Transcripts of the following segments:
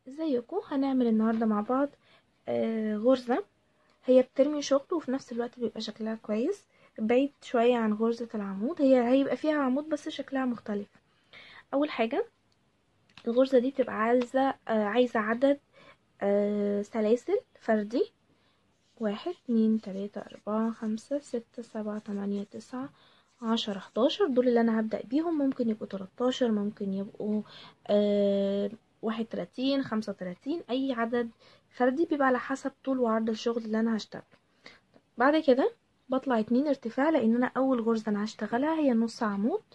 ازيكم هنعمل النهارده مع بعض آه، غرزة هي بترمي شغل وفي نفس الوقت بيبقى شكلها كويس بعيد شوية عن غرزة العمود هي هيبقى فيها عمود بس شكلها مختلف اول حاجة الغرزة دي بتبقى عايزة آه، عايزة عدد آه، سلاسل فردي واحد اتنين تلاتة اربعة خمسة ستة سبعة تمانية تسعة عشرة حداشر دول اللي انا هبدأ بيهم ممكن يبقوا تلاتاشر ممكن يبقوا آه واحد وتلاتين خمسة وتلاتين اي عدد فردي بيبقى على حسب طول وعرض الشغل اللي انا هشتغله بعد كده بطلع اتنين ارتفاع لان انا اول غرزة انا هشتغلها هي نص عمود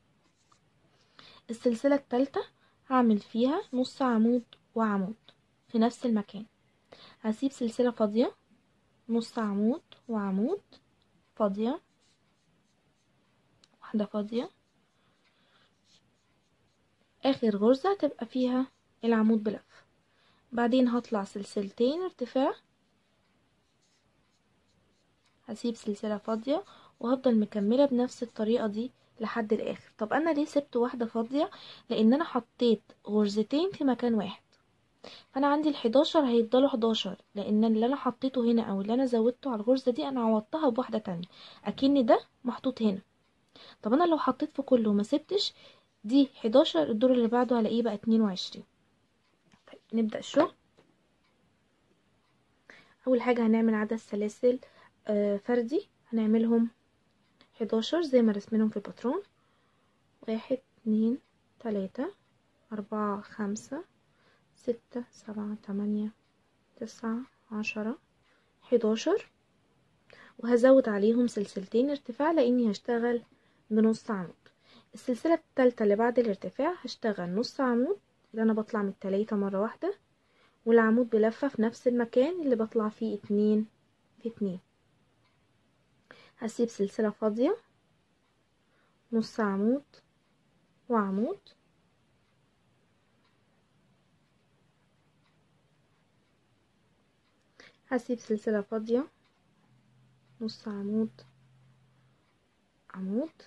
السلسلة التالتة هعمل فيها نص عمود وعمود في نفس المكان هسيب سلسلة فاضية نص عمود وعمود فاضية واحدة فاضية اخر غرزة تبقى فيها العمود بلف بعدين هطلع سلسلتين ارتفاع هسيب سلسلة فاضية وهفضل مكملة بنفس الطريقة دي لحد الاخر طب انا ليه سبت واحدة فاضية لان انا حطيت غرزتين في مكان واحد فانا عندي الحداشر هيفضلوا حداشر لان اللي انا حطيته هنا او اللي انا زودته على الغرزة دي انا عوضتها بواحدة تانية اكن ده محطوط هنا طب انا لو حطيت في كله وما سبتش دي حداشر الدور اللي بعده هلاقيه بقى اتنين وعشرين طيب نبدأ الشغل اول حاجة هنعمل عدد سلاسل آه فردي هنعملهم حداشر زي ما رسمينهم في الباترون واحد اتنين تلاتة اربعة خمسة ستة سبعة تمانية تسعة عشرة حداشر وهزود عليهم سلسلتين ارتفاع لاني هشتغل بنص عمود السلسلة التالتة اللي بعد الارتفاع هشتغل نص عمود اللي انا بطلع من التلاتة مرة واحدة والعمود بلفة في نفس المكان اللي بطلع فيه اتنين في اتنين هسيب سلسلة فاضية نص عمود وعمود هسيب سلسلة فاضية نص عمود عمود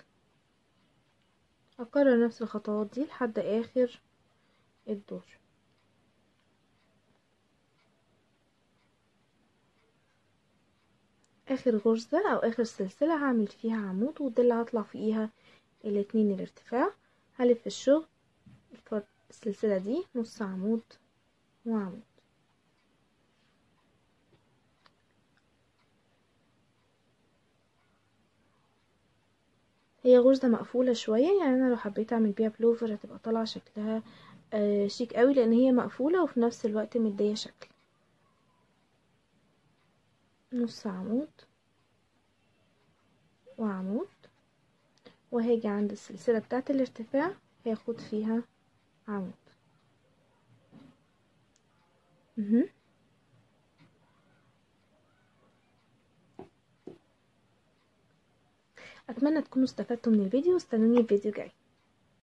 هكرر نفس الخطوات دي لحد اخر الدور اخر غرزة او اخر سلسلة هعمل فيها عمود ودي اللي هطلع فيها الاتنين الارتفاع هلف الشغل السلسلة دي نص عمود وعمود هي غرزة مقفولة شوية يعني انا لو حبيت اعمل بيها بلوفر هتبقى طالعة شكلها آه شيك قوي لان هي مقفولة وفي نفس الوقت مدية شكل نص عمود وعمود وهاجي عند السلسلة بتاعة الارتفاع هاخد فيها عمود مهم. اتمنى تكونوا استفدتوا من الفيديو واستنوني الفيديو جاي